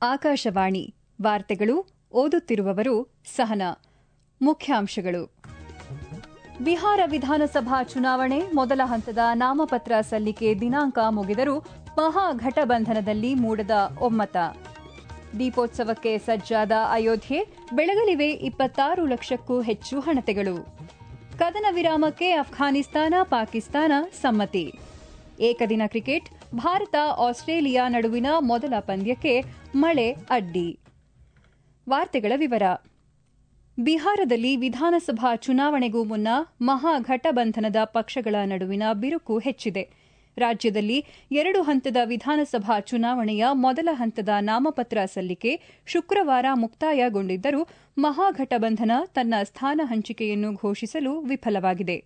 ಆಕಾಶವಾಣಿ ವಾರ್ತೆಗಳು ಓದುತ್ತಿರುವವರು ಸಹನಾ ಮುಖ್ಯಾಂಶಗಳು ಬಿಹಾರ ವಿಧಾನಸಭಾ ಚುನಾವಣೆ ಮೊದಲ ಹಂತದ ನಾಮಪತ್ರ ಸಲ್ಲಿಕೆ ದಿನಾಂಕ ಮುಗಿದರೂ ಮಹಾಘಟಬಂಧನದಲ್ಲಿ ಮೂಡದ ಒಮ್ಮತ ದೀಪೋತ್ಸವಕ್ಕೆ ಸಜ್ಜಾದ ಅಯೋಧ್ಯೆ ಬೆಳಗಲಿವೆ ಇಪ್ಪತ್ತಾರು ಲಕ್ಷಕ್ಕೂ ಹೆಚ್ಚು ಹಣತೆಗಳು ಕದನ ವಿರಾಮಕ್ಕೆ ಅಫ್ಘಾನಿಸ್ತಾನ ಪಾಕಿಸ್ತಾನ ಸಮ್ಮತಿ ಏಕದಿನ ಕ್ರಿಕೆಟ್ ಭಾರತ ಆಸ್ಟ್ರೇಲಿಯಾ ನಡುವಿನ ಮೊದಲ ಪಂದ್ಯಕ್ಕೆ ಮಳೆ ಅಡ್ಡಿ ವಾರ್ತೆಗಳ ವಿವರ ಬಿಹಾರದಲ್ಲಿ ವಿಧಾನಸಭಾ ಚುನಾವಣೆಗೂ ಮುನ್ನ ಮಹಾಘಟಬಂಧನದ ಪಕ್ಷಗಳ ನಡುವಿನ ಬಿರುಕು ಹೆಚ್ಚಿದೆ ರಾಜ್ಯದಲ್ಲಿ ಎರಡು ಹಂತದ ವಿಧಾನಸಭಾ ಚುನಾವಣೆಯ ಮೊದಲ ಹಂತದ ನಾಮಪತ್ರ ಸಲ್ಲಿಕೆ ಶುಕ್ರವಾರ ಮುಕ್ತಾಯಗೊಂಡಿದ್ದರೂ ಮಹಾಘಟಬಂಧನ ತನ್ನ ಸ್ಥಾನ ಹಂಚಿಕೆಯನ್ನು ಘೋಷಿಸಲು ವಿಫಲವಾಗಿದೆ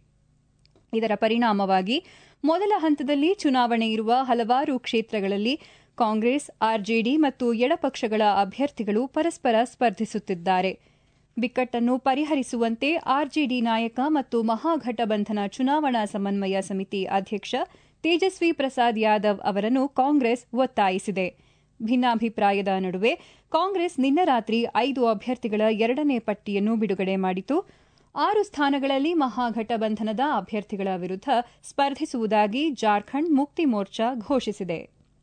ಇದರ ಪರಿಣಾಮವಾಗಿ ಮೊದಲ ಹಂತದಲ್ಲಿ ಚುನಾವಣೆ ಇರುವ ಹಲವಾರು ಕ್ಷೇತ್ರಗಳಲ್ಲಿ ಕಾಂಗ್ರೆಸ್ ಆರ್ಜೆಡಿ ಮತ್ತು ಎಡಪಕ್ಷಗಳ ಅಭ್ಯರ್ಥಿಗಳು ಪರಸ್ಪರ ಸ್ಪರ್ಧಿಸುತ್ತಿದ್ದಾರೆ ಬಿಕ್ಕಟ್ಟನ್ನು ಪರಿಹರಿಸುವಂತೆ ಆರ್ಜೆಡಿ ನಾಯಕ ಮತ್ತು ಮಹಾಘಟಬಂಧನ ಚುನಾವಣಾ ಸಮನ್ವಯ ಸಮಿತಿ ಅಧ್ಯಕ್ಷ ತೇಜಸ್ವಿ ಪ್ರಸಾದ್ ಯಾದವ್ ಅವರನ್ನು ಕಾಂಗ್ರೆಸ್ ಒತ್ತಾಯಿಸಿದೆ ಭಿನ್ನಾಭಿಪ್ರಾಯದ ನಡುವೆ ಕಾಂಗ್ರೆಸ್ ನಿನ್ನೆ ರಾತ್ರಿ ಐದು ಅಭ್ಯರ್ಥಿಗಳ ಎರಡನೇ ಪಟ್ಟಿಯನ್ನು ಬಿಡುಗಡೆ ಮಾಡಿತು ಆರು ಸ್ಥಾನಗಳಲ್ಲಿ ಮಹಾಘಟಬಂಧನದ ಅಭ್ಯರ್ಥಿಗಳ ವಿರುದ್ಧ ಸ್ಪರ್ಧಿಸುವುದಾಗಿ ಜಾರ್ಖಂಡ್ ಮುಕ್ತಿ ಮೋರ್ಚಾ ಘೋಷಿಸಿದೆ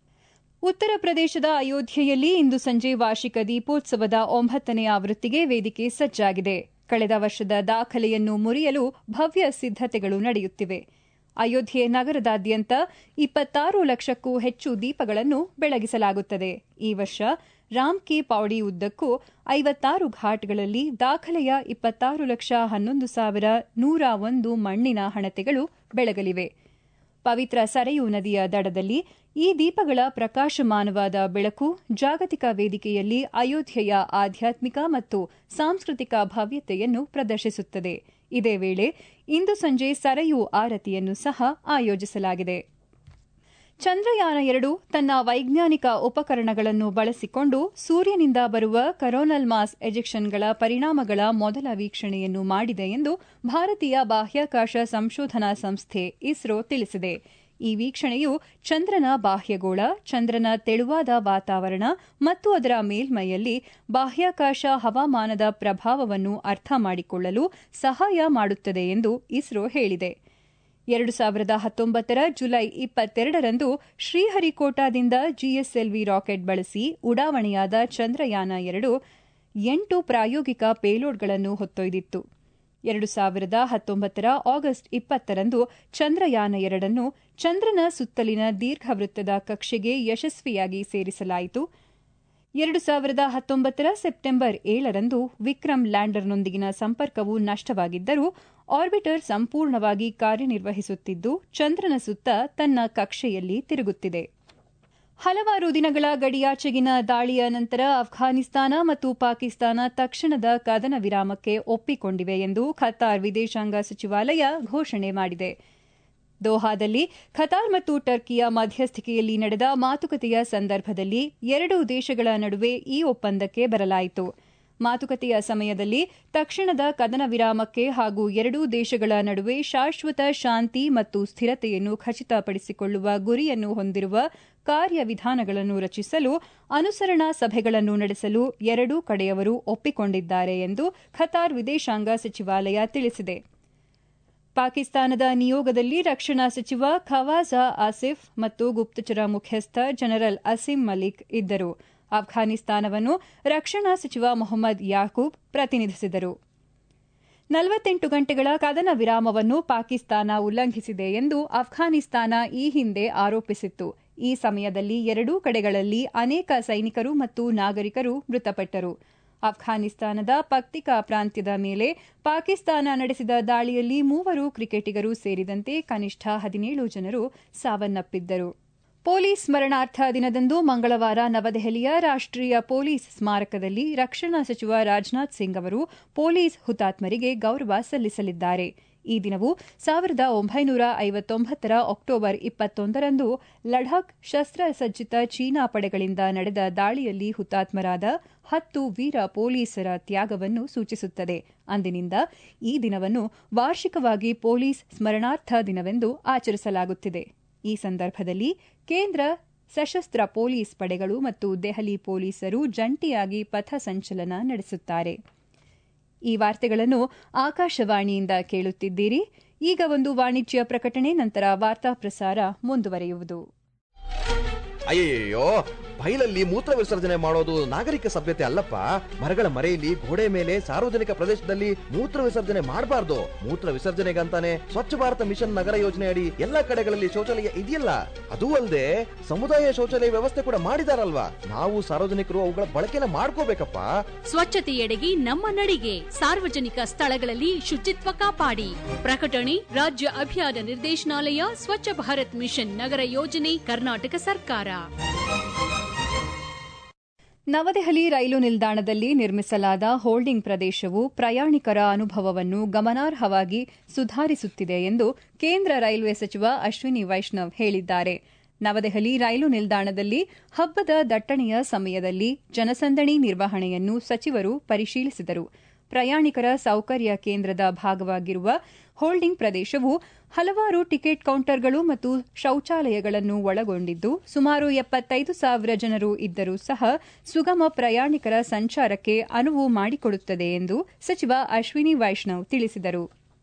ಉತ್ತರ ಪ್ರದೇಶದ ಅಯೋಧ್ಯೆಯಲ್ಲಿ ಇಂದು ಸಂಜೆ ವಾರ್ಷಿಕ ದೀಪೋತ್ಸವದ ಒಂಬತ್ತನೇ ಆವೃತ್ತಿಗೆ ವೇದಿಕೆ ಸಜ್ಜಾಗಿದೆ ಕಳೆದ ವರ್ಷದ ದಾಖಲೆಯನ್ನು ಮುರಿಯಲು ಭವ್ಯ ಸಿದ್ದತೆಗಳು ನಡೆಯುತ್ತಿವೆ ಅಯೋಧ್ಯೆ ನಗರದಾದ್ಯಂತ ಇಪ್ಪತ್ತಾರು ಲಕ್ಷಕ್ಕೂ ಹೆಚ್ಚು ದೀಪಗಳನ್ನು ಬೆಳಗಿಸಲಾಗುತ್ತದೆ ಈ ವರ್ಷ ರಾಮ್ ಕಿ ಪೌಡಿ ಉದ್ದಕ್ಕೂ ಐವತ್ತಾರು ಘಾಟ್ಗಳಲ್ಲಿ ದಾಖಲೆಯ ಇಪ್ಪತ್ತಾರು ಲಕ್ಷ ಹನ್ನೊಂದು ಸಾವಿರ ನೂರ ಒಂದು ಮಣ್ಣಿನ ಹಣತೆಗಳು ಬೆಳಗಲಿವೆ ಪವಿತ್ರ ಸರಯೂ ನದಿಯ ದಡದಲ್ಲಿ ಈ ದೀಪಗಳ ಪ್ರಕಾಶಮಾನವಾದ ಬೆಳಕು ಜಾಗತಿಕ ವೇದಿಕೆಯಲ್ಲಿ ಅಯೋಧ್ಯೆಯ ಆಧ್ಯಾತ್ಮಿಕ ಮತ್ತು ಸಾಂಸ್ಕೃತಿಕ ಭವ್ಯತೆಯನ್ನು ಪ್ರದರ್ಶಿಸುತ್ತದೆ ಇದೇ ವೇಳೆ ಇಂದು ಸಂಜೆ ಸರಯೂ ಆರತಿಯನ್ನು ಸಹ ಆಯೋಜಿಸಲಾಗಿದೆ ಚಂದ್ರಯಾನ ಎರಡು ತನ್ನ ವೈಜ್ಞಾನಿಕ ಉಪಕರಣಗಳನ್ನು ಬಳಸಿಕೊಂಡು ಸೂರ್ಯನಿಂದ ಬರುವ ಕರೋನಲ್ ಮಾಸ್ ಎಜೆಕ್ಷನ್ಗಳ ಪರಿಣಾಮಗಳ ಮೊದಲ ವೀಕ್ಷಣೆಯನ್ನು ಮಾಡಿದೆ ಎಂದು ಭಾರತೀಯ ಬಾಹ್ಯಾಕಾಶ ಸಂಶೋಧನಾ ಸಂಸ್ಥೆ ಇಸ್ರೋ ತಿಳಿಸಿದೆ ಈ ವೀಕ್ಷಣೆಯು ಚಂದ್ರನ ಬಾಹ್ಯಗೋಳ ಚಂದ್ರನ ತೆಳುವಾದ ವಾತಾವರಣ ಮತ್ತು ಅದರ ಮೇಲ್ಮೈಯಲ್ಲಿ ಬಾಹ್ಯಾಕಾಶ ಹವಾಮಾನದ ಪ್ರಭಾವವನ್ನು ಅರ್ಥ ಮಾಡಿಕೊಳ್ಳಲು ಸಹಾಯ ಮಾಡುತ್ತದೆ ಎಂದು ಇಸ್ರೋ ಹೇಳಿದೆ ಎರಡು ಸಾವಿರದ ಹತ್ತೊಂಬತ್ತರ ಜುಲೈ ಇಪ್ಪತ್ತೆರಡರಂದು ಶ್ರೀಹರಿಕೋಟಾದಿಂದ ಜಿಎಸ್ಎಲ್ವಿ ರಾಕೆಟ್ ಬಳಸಿ ಉಡಾವಣೆಯಾದ ಚಂದ್ರಯಾನ ಎರಡು ಎಂಟು ಪ್ರಾಯೋಗಿಕ ಪೇಲೋಡ್ಗಳನ್ನು ಹೊತ್ತೊಯ್ದಿತ್ತು ಎರಡು ಸಾವಿರದ ಹತ್ತೊಂಬತ್ತರ ಆಗಸ್ಟ್ ಇಪ್ಪತ್ತರಂದು ಚಂದ್ರಯಾನ ಎರಡನ್ನು ಚಂದ್ರನ ಸುತ್ತಲಿನ ದೀರ್ಘವೃತ್ತದ ಕಕ್ಷೆಗೆ ಯಶಸ್ವಿಯಾಗಿ ಸೇರಿಸಲಾಯಿತು ಎರಡು ಸಾವಿರದ ಹತ್ತೊಂಬತ್ತರ ಸೆಪ್ಟೆಂಬರ್ ಏಳರಂದು ವಿಕ್ರಮ್ ಲ್ಯಾಂಡರ್ನೊಂದಿಗಿನ ಸಂಪರ್ಕವು ನಷ್ಟವಾಗಿದ್ದರೂ ಆರ್ಬಿಟರ್ ಸಂಪೂರ್ಣವಾಗಿ ಕಾರ್ಯನಿರ್ವಹಿಸುತ್ತಿದ್ದು ಚಂದ್ರನ ಸುತ್ತ ತನ್ನ ಕಕ್ಷೆಯಲ್ಲಿ ತಿರುಗುತ್ತಿದೆ ಹಲವಾರು ದಿನಗಳ ಗಡಿಯಾಚೆಗಿನ ದಾಳಿಯ ನಂತರ ಅಫ್ಘಾನಿಸ್ತಾನ ಮತ್ತು ಪಾಕಿಸ್ತಾನ ತಕ್ಷಣದ ಕದನ ವಿರಾಮಕ್ಕೆ ಒಪ್ಪಿಕೊಂಡಿವೆ ಎಂದು ಖತಾರ್ ವಿದೇಶಾಂಗ ಸಚಿವಾಲಯ ಘೋಷಣೆ ಮಾಡಿದೆ ದೋಹಾದಲ್ಲಿ ಖತಾರ್ ಮತ್ತು ಟರ್ಕಿಯ ಮಧ್ಯಸ್ಥಿಕೆಯಲ್ಲಿ ನಡೆದ ಮಾತುಕತೆಯ ಸಂದರ್ಭದಲ್ಲಿ ಎರಡೂ ದೇಶಗಳ ನಡುವೆ ಈ ಒಪ್ಪಂದಕ್ಕೆ ಬರಲಾಯಿತು ಮಾತುಕತೆಯ ಸಮಯದಲ್ಲಿ ತಕ್ಷಣದ ಕದನ ವಿರಾಮಕ್ಕೆ ಹಾಗೂ ಎರಡೂ ದೇಶಗಳ ನಡುವೆ ಶಾಶ್ವತ ಶಾಂತಿ ಮತ್ತು ಸ್ಥಿರತೆಯನ್ನು ಖಚಿತಪಡಿಸಿಕೊಳ್ಳುವ ಗುರಿಯನ್ನು ಹೊಂದಿರುವ ಕಾರ್ಯವಿಧಾನಗಳನ್ನು ರಚಿಸಲು ಅನುಸರಣಾ ಸಭೆಗಳನ್ನು ನಡೆಸಲು ಎರಡೂ ಕಡೆಯವರು ಒಪ್ಪಿಕೊಂಡಿದ್ದಾರೆ ಎಂದು ಖತಾರ್ ವಿದೇಶಾಂಗ ಸಚಿವಾಲಯ ತಿಳಿಸಿದೆ ಪಾಕಿಸ್ತಾನದ ನಿಯೋಗದಲ್ಲಿ ರಕ್ಷಣಾ ಸಚಿವ ಖವಾಜಾ ಆಸಿಫ್ ಮತ್ತು ಗುಪ್ತಚರ ಮುಖ್ಯಸ್ಥ ಜನರಲ್ ಅಸಿಂ ಮಲಿಕ್ ಇದ್ದರು ಅಫ್ಘಾನಿಸ್ತಾನವನ್ನು ರಕ್ಷಣಾ ಸಚಿವ ಮೊಹಮ್ಮದ್ ಯಾಕೂಬ್ ಪ್ರತಿನಿಧಿಸಿದರು ನಲವತ್ತೆಂಟು ಗಂಟೆಗಳ ಕದನ ವಿರಾಮವನ್ನು ಪಾಕಿಸ್ತಾನ ಉಲ್ಲಂಘಿಸಿದೆ ಎಂದು ಅಫ್ಘಾನಿಸ್ತಾನ ಈ ಹಿಂದೆ ಆರೋಪಿಸಿತ್ತು ಈ ಸಮಯದಲ್ಲಿ ಎರಡೂ ಕಡೆಗಳಲ್ಲಿ ಅನೇಕ ಸೈನಿಕರು ಮತ್ತು ನಾಗರಿಕರು ಮೃತಪಟ್ಟರು ಅಫ್ಘಾನಿಸ್ತಾನದ ಪಕ್ತಿಕಾ ಪ್ರಾಂತ್ಯದ ಮೇಲೆ ಪಾಕಿಸ್ತಾನ ನಡೆಸಿದ ದಾಳಿಯಲ್ಲಿ ಮೂವರು ಕ್ರಿಕೆಟಿಗರು ಸೇರಿದಂತೆ ಕನಿಷ್ಠ ಹದಿನೇಳು ಜನರು ಸಾವನ್ನಪ್ಪಿದ್ದರು ಪೊಲೀಸ್ ಸ್ಮರಣಾರ್ಥ ದಿನದಂದು ಮಂಗಳವಾರ ನವದೆಹಲಿಯ ರಾಷ್ಟೀಯ ಪೊಲೀಸ್ ಸ್ಮಾರಕದಲ್ಲಿ ರಕ್ಷಣಾ ಸಚಿವ ರಾಜನಾಥ್ ಸಿಂಗ್ ಅವರು ಪೊಲೀಸ್ ಹುತಾತ್ಮರಿಗೆ ಗೌರವ ಸಲ್ಲಿಸಲಿದ್ದಾರೆ ಈ ದಿನವು ಸಾವಿರದ ಒಂಬೈನೂರ ಐವತ್ತೊಂಬತ್ತರ ಅಕ್ಟೋಬರ್ ಇಪ್ಪತ್ತೊಂದರಂದು ಲಡಾಖ್ ಶಸ್ತ್ರಸಜ್ಜಿತ ಚೀನಾ ಪಡೆಗಳಿಂದ ನಡೆದ ದಾಳಿಯಲ್ಲಿ ಹುತಾತ್ಮರಾದ ಹತ್ತು ವೀರ ಪೊಲೀಸರ ತ್ಯಾಗವನ್ನು ಸೂಚಿಸುತ್ತದೆ ಅಂದಿನಿಂದ ಈ ದಿನವನ್ನು ವಾರ್ಷಿಕವಾಗಿ ಪೊಲೀಸ್ ಸ್ಮರಣಾರ್ಥ ದಿನವೆಂದು ಆಚರಿಸಲಾಗುತ್ತಿದೆ ಈ ಸಂದರ್ಭದಲ್ಲಿ ಕೇಂದ್ರ ಸಶಸ್ತ್ರ ಪೊಲೀಸ್ ಪಡೆಗಳು ಮತ್ತು ದೆಹಲಿ ಪೊಲೀಸರು ಜಂಟಿಯಾಗಿ ಪಥ ಸಂಚಲನ ನಡೆಸುತ್ತಾರೆ ಈ ವಾರ್ತೆಗಳನ್ನು ಆಕಾಶವಾಣಿಯಿಂದ ಕೇಳುತ್ತಿದ್ದೀರಿ ಈಗ ಒಂದು ವಾಣಿಜ್ಯ ಪ್ರಕಟಣೆ ನಂತರ ವಾರ್ತಾ ಪ್ರಸಾರ ಮುಂದುವರಿಯುವುದು ಅಯ್ಯಯ್ಯೋ ಬೈಲಲ್ಲಿ ಮೂತ್ರ ವಿಸರ್ಜನೆ ಮಾಡೋದು ನಾಗರಿಕ ಸಭ್ಯತೆ ಅಲ್ಲಪ್ಪ ಮರಗಳ ಮರೆಯಲ್ಲಿ ಗೋಡೆ ಮೇಲೆ ಸಾರ್ವಜನಿಕ ಪ್ರದೇಶದಲ್ಲಿ ಮೂತ್ರ ವಿಸರ್ಜನೆ ಮಾಡಬಾರ್ದು ಮೂತ್ರ ವಿಸರ್ಜನೆಗಂತಾನೆ ಸ್ವಚ್ಛ ಭಾರತ ಮಿಷನ್ ನಗರ ಯೋಜನೆ ಅಡಿ ಎಲ್ಲಾ ಕಡೆಗಳಲ್ಲಿ ಶೌಚಾಲಯ ಇದೆಯಲ್ಲ ಅದೂ ಅಲ್ಲದೆ ಸಮುದಾಯ ಶೌಚಾಲಯ ವ್ಯವಸ್ಥೆ ಕೂಡ ಮಾಡಿದಾರಲ್ವಾ ನಾವು ಸಾರ್ವಜನಿಕರು ಅವುಗಳ ಬಳಕೆನ ಮಾಡ್ಕೋಬೇಕಪ್ಪ ಸ್ವಚ್ಛತೆಯೆಡೆಗೆ ನಮ್ಮ ನಡಿಗೆ ಸಾರ್ವಜನಿಕ ಸ್ಥಳಗಳಲ್ಲಿ ಶುಚಿತ್ವ ಕಾಪಾಡಿ ಪ್ರಕಟಣೆ ರಾಜ್ಯ ಅಭಿಯಾನ ನಿರ್ದೇಶನಾಲಯ ಸ್ವಚ್ಛ ಭಾರತ್ ಮಿಷನ್ ನಗರ ಯೋಜನೆ ಕರ್ನಾಟಕ ಸರ್ಕಾರ ನವದೆಹಲಿ ರೈಲು ನಿಲ್ದಾಣದಲ್ಲಿ ನಿರ್ಮಿಸಲಾದ ಹೋಲ್ಡಿಂಗ್ ಪ್ರದೇಶವು ಪ್ರಯಾಣಿಕರ ಅನುಭವವನ್ನು ಗಮನಾರ್ಹವಾಗಿ ಸುಧಾರಿಸುತ್ತಿದೆ ಎಂದು ಕೇಂದ್ರ ರೈಲ್ವೆ ಸಚಿವ ಅಶ್ವಿನಿ ವೈಷ್ಣವ್ ಹೇಳಿದ್ದಾರೆ ನವದೆಹಲಿ ರೈಲು ನಿಲ್ದಾಣದಲ್ಲಿ ಹಬ್ಬದ ದಟ್ಟಣೆಯ ಸಮಯದಲ್ಲಿ ಜನಸಂದಣಿ ನಿರ್ವಹಣೆಯನ್ನು ಸಚಿವರು ಪರಿಶೀಲಿಸಿದರು ಪ್ರಯಾಣಿಕರ ಸೌಕರ್ಯ ಕೇಂದ್ರದ ಭಾಗವಾಗಿರುವ ಹೋಲ್ಡಿಂಗ್ ಪ್ರದೇಶವು ಹಲವಾರು ಟಿಕೆಟ್ ಕೌಂಟರ್ಗಳು ಮತ್ತು ಶೌಚಾಲಯಗಳನ್ನು ಒಳಗೊಂಡಿದ್ದು ಸುಮಾರು ಎಪ್ಪತ್ತೈದು ಸಾವಿರ ಜನರು ಇದ್ದರೂ ಸಹ ಸುಗಮ ಪ್ರಯಾಣಿಕರ ಸಂಚಾರಕ್ಕೆ ಅನುವು ಮಾಡಿಕೊಡುತ್ತದೆ ಎಂದು ಸಚಿವ ಅಶ್ವಿನಿ ವೈಷ್ಣವ್ ತಿಳಿಸಿದರು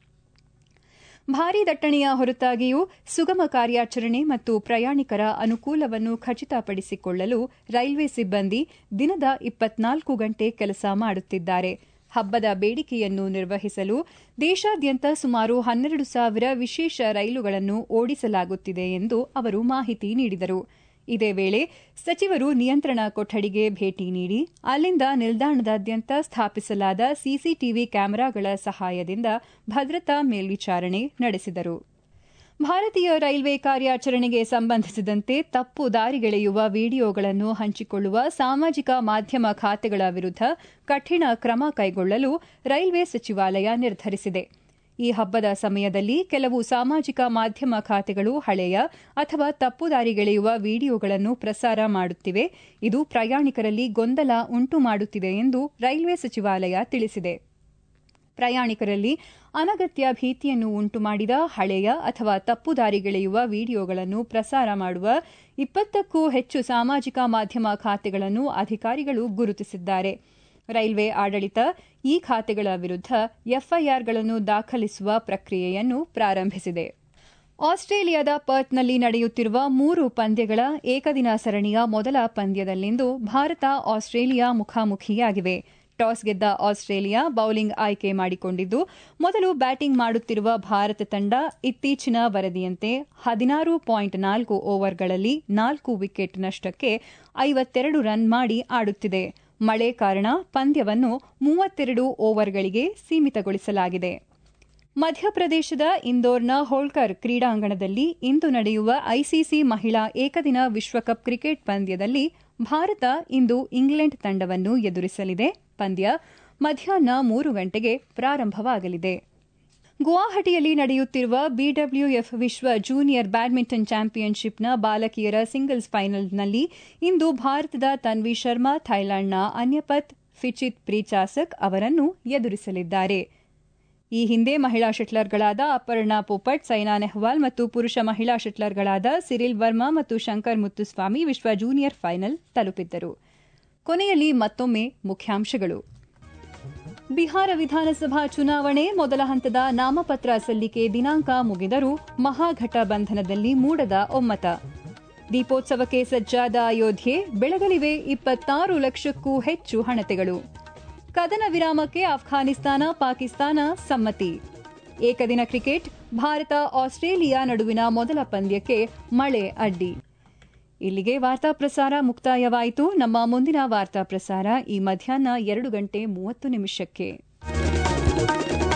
ಭಾರೀ ದಟ್ಟಣೆಯ ಹೊರತಾಗಿಯೂ ಸುಗಮ ಕಾರ್ಯಾಚರಣೆ ಮತ್ತು ಪ್ರಯಾಣಿಕರ ಅನುಕೂಲವನ್ನು ಖಚಿತಪಡಿಸಿಕೊಳ್ಳಲು ರೈಲ್ವೆ ಸಿಬ್ಬಂದಿ ದಿನದ ಇಪ್ಪತ್ನಾಲ್ಕು ಗಂಟೆ ಕೆಲಸ ಮಾಡುತ್ತಿದ್ದಾರೆ ಹಬ್ಬದ ಬೇಡಿಕೆಯನ್ನು ನಿರ್ವಹಿಸಲು ದೇಶಾದ್ಯಂತ ಸುಮಾರು ಹನ್ನೆರಡು ಸಾವಿರ ವಿಶೇಷ ರೈಲುಗಳನ್ನು ಓಡಿಸಲಾಗುತ್ತಿದೆ ಎಂದು ಅವರು ಮಾಹಿತಿ ನೀಡಿದರು ಇದೇ ವೇಳೆ ಸಚಿವರು ನಿಯಂತ್ರಣ ಕೊಠಡಿಗೆ ಭೇಟಿ ನೀಡಿ ಅಲ್ಲಿಂದ ನಿಲ್ದಾಣದಾದ್ಯಂತ ಸ್ಥಾಪಿಸಲಾದ ಸಿಸಿಟಿವಿ ಕ್ಯಾಮೆರಾಗಳ ಸಹಾಯದಿಂದ ಭದ್ರತಾ ಮೇಲ್ವಿಚಾರಣೆ ನಡೆಸಿದರು ಭಾರತೀಯ ರೈಲ್ವೆ ಕಾರ್ಯಾಚರಣೆಗೆ ಸಂಬಂಧಿಸಿದಂತೆ ತಪ್ಪು ದಾರಿಗೆಳೆಯುವ ವಿಡಿಯೋಗಳನ್ನು ಹಂಚಿಕೊಳ್ಳುವ ಸಾಮಾಜಿಕ ಮಾಧ್ಯಮ ಖಾತೆಗಳ ವಿರುದ್ಧ ಕಠಿಣ ಕ್ರಮ ಕೈಗೊಳ್ಳಲು ರೈಲ್ವೆ ಸಚಿವಾಲಯ ನಿರ್ಧರಿಸಿದೆ ಈ ಹಬ್ಬದ ಸಮಯದಲ್ಲಿ ಕೆಲವು ಸಾಮಾಜಿಕ ಮಾಧ್ಯಮ ಖಾತೆಗಳು ಹಳೆಯ ಅಥವಾ ತಪ್ಪು ದಾರಿಗೆಳೆಯುವ ವಿಡಿಯೋಗಳನ್ನು ಪ್ರಸಾರ ಮಾಡುತ್ತಿವೆ ಇದು ಪ್ರಯಾಣಿಕರಲ್ಲಿ ಗೊಂದಲ ಉಂಟು ಮಾಡುತ್ತಿದೆ ಎಂದು ರೈಲ್ವೆ ಸಚಿವಾಲಯ ತಿಳಿಸಿದೆ ಪ್ರಯಾಣಿಕರಲ್ಲಿ ಅನಗತ್ಯ ಭೀತಿಯನ್ನು ಉಂಟುಮಾಡಿದ ಹಳೆಯ ಅಥವಾ ತಪ್ಪು ದಾರಿಗೆಳೆಯುವ ವಿಡಿಯೋಗಳನ್ನು ಪ್ರಸಾರ ಮಾಡುವ ಇಪ್ಪತ್ತಕ್ಕೂ ಹೆಚ್ಚು ಸಾಮಾಜಿಕ ಮಾಧ್ಯಮ ಖಾತೆಗಳನ್ನು ಅಧಿಕಾರಿಗಳು ಗುರುತಿಸಿದ್ದಾರೆ ರೈಲ್ವೆ ಆಡಳಿತ ಈ ಖಾತೆಗಳ ವಿರುದ್ಧ ಎಫ್ಐಆರ್ಗಳನ್ನು ದಾಖಲಿಸುವ ಪ್ರಕ್ರಿಯೆಯನ್ನು ಪ್ರಾರಂಭಿಸಿದೆ ಆಸ್ಟ್ರೇಲಿಯಾದ ಪರ್ತ್ನಲ್ಲಿ ನಡೆಯುತ್ತಿರುವ ಮೂರು ಪಂದ್ಯಗಳ ಏಕದಿನ ಸರಣಿಯ ಮೊದಲ ಪಂದ್ಯದಲ್ಲಿಂದು ಭಾರತ ಆಸ್ಟ್ರೇಲಿಯಾ ಮುಖಾಮುಖಿಯಾಗಿವೆ ಟಾಸ್ ಗೆದ್ದ ಆಸ್ಟ್ರೇಲಿಯಾ ಬೌಲಿಂಗ್ ಆಯ್ಕೆ ಮಾಡಿಕೊಂಡಿದ್ದು ಮೊದಲು ಬ್ಯಾಟಿಂಗ್ ಮಾಡುತ್ತಿರುವ ಭಾರತ ತಂಡ ಇತ್ತೀಚಿನ ವರದಿಯಂತೆ ಹದಿನಾರು ಪಾಯಿಂಟ್ ನಾಲ್ಕು ಓವರ್ಗಳಲ್ಲಿ ನಾಲ್ಕು ವಿಕೆಟ್ ನಷ್ಟಕ್ಕೆ ಐವತ್ತೆರಡು ರನ್ ಮಾಡಿ ಆಡುತ್ತಿದೆ ಮಳೆ ಕಾರಣ ಪಂದ್ಯವನ್ನು ಮೂವತ್ತೆರಡು ಓವರ್ಗಳಿಗೆ ಸೀಮಿತಗೊಳಿಸಲಾಗಿದೆ ಮಧ್ಯಪ್ರದೇಶದ ಇಂದೋರ್ನ ಹೋಳ್ಕರ್ ಕ್ರೀಡಾಂಗಣದಲ್ಲಿ ಇಂದು ನಡೆಯುವ ಐಸಿಸಿ ಮಹಿಳಾ ಏಕದಿನ ವಿಶ್ವಕಪ್ ಕ್ರಿಕೆಟ್ ಪಂದ್ಯದಲ್ಲಿ ಭಾರತ ಇಂದು ಇಂಗ್ಲೆಂಡ್ ತಂಡವನ್ನು ಎದುರಿಸಲಿದೆ ಪಂದ್ಯ ಮಧ್ಯಾಹ್ನ ಮೂರು ಗಂಟೆಗೆ ಪ್ರಾರಂಭವಾಗಲಿದೆ ಗುವಾಹಟಿಯಲ್ಲಿ ನಡೆಯುತ್ತಿರುವ ಬಿಡಬ್ಲ್ಯೂಎಫ್ ವಿಶ್ವ ಜೂನಿಯರ್ ಬ್ಯಾಡ್ಮಿಂಟನ್ ಚಾಂಪಿಯನ್ಶಿಪ್ನ ಬಾಲಕಿಯರ ಸಿಂಗಲ್ಸ್ ಫೈನಲ್ನಲ್ಲಿ ಇಂದು ಭಾರತದ ತನ್ವಿ ಶರ್ಮಾ ಥೈಲ್ಯಾಂಡ್ನ ಅನ್ಯಪತ್ ಫಿಚಿತ್ ಪ್ರೀಚಾಸಕ್ ಅವರನ್ನು ಎದುರಿಸಲಿದ್ದಾರೆ ಈ ಹಿಂದೆ ಮಹಿಳಾ ಶಟ್ಲರ್ಗಳಾದ ಅಪರ್ಣಾ ಪೋಪಟ್ ಸೈನಾ ನೆಹ್ವಾಲ್ ಮತ್ತು ಪುರುಷ ಮಹಿಳಾ ಶಟ್ಲರ್ಗಳಾದ ಸಿರಿಲ್ ವರ್ಮಾ ಮತ್ತು ಶಂಕರ್ ಮುತ್ತುಸ್ವಾಮಿ ವಿಶ್ವ ಜೂನಿಯರ್ ಫೈನಲ್ ತಲುಪಿದ್ದರು ಕೊನೆಯಲ್ಲಿ ಮತ್ತೊಮ್ಮೆ ಮುಖ್ಯಾಂಶಗಳು ಬಿಹಾರ ವಿಧಾನಸಭಾ ಚುನಾವಣೆ ಮೊದಲ ಹಂತದ ನಾಮಪತ್ರ ಸಲ್ಲಿಕೆ ದಿನಾಂಕ ಮುಗಿದರೂ ಮಹಾಘಟಬಂಧನದಲ್ಲಿ ಮೂಡದ ಒಮ್ಮತ ದೀಪೋತ್ಸವಕ್ಕೆ ಸಜ್ಜಾದ ಅಯೋಧ್ಯೆ ಬೆಳಗಲಿವೆ ಇಪ್ಪತ್ತಾರು ಲಕ್ಷಕ್ಕೂ ಹೆಚ್ಚು ಹಣತೆಗಳು ಕದನ ವಿರಾಮಕ್ಕೆ ಅಫ್ಘಾನಿಸ್ತಾನ ಪಾಕಿಸ್ತಾನ ಸಮ್ಮತಿ ಏಕದಿನ ಕ್ರಿಕೆಟ್ ಭಾರತ ಆಸ್ಟ್ರೇಲಿಯಾ ನಡುವಿನ ಮೊದಲ ಪಂದ್ಯಕ್ಕೆ ಮಳೆ ಅಡ್ಡಿ ಇಲ್ಲಿಗೆ ವಾರ್ತಾ ಪ್ರಸಾರ ಮುಕ್ತಾಯವಾಯಿತು ನಮ್ಮ ಮುಂದಿನ ವಾರ್ತಾ ಪ್ರಸಾರ ಈ ಮಧ್ಯಾಹ್ನ ಎರಡು ಗಂಟೆ ಮೂವತ್ತು ನಿಮಿಷಕ್ಕೆ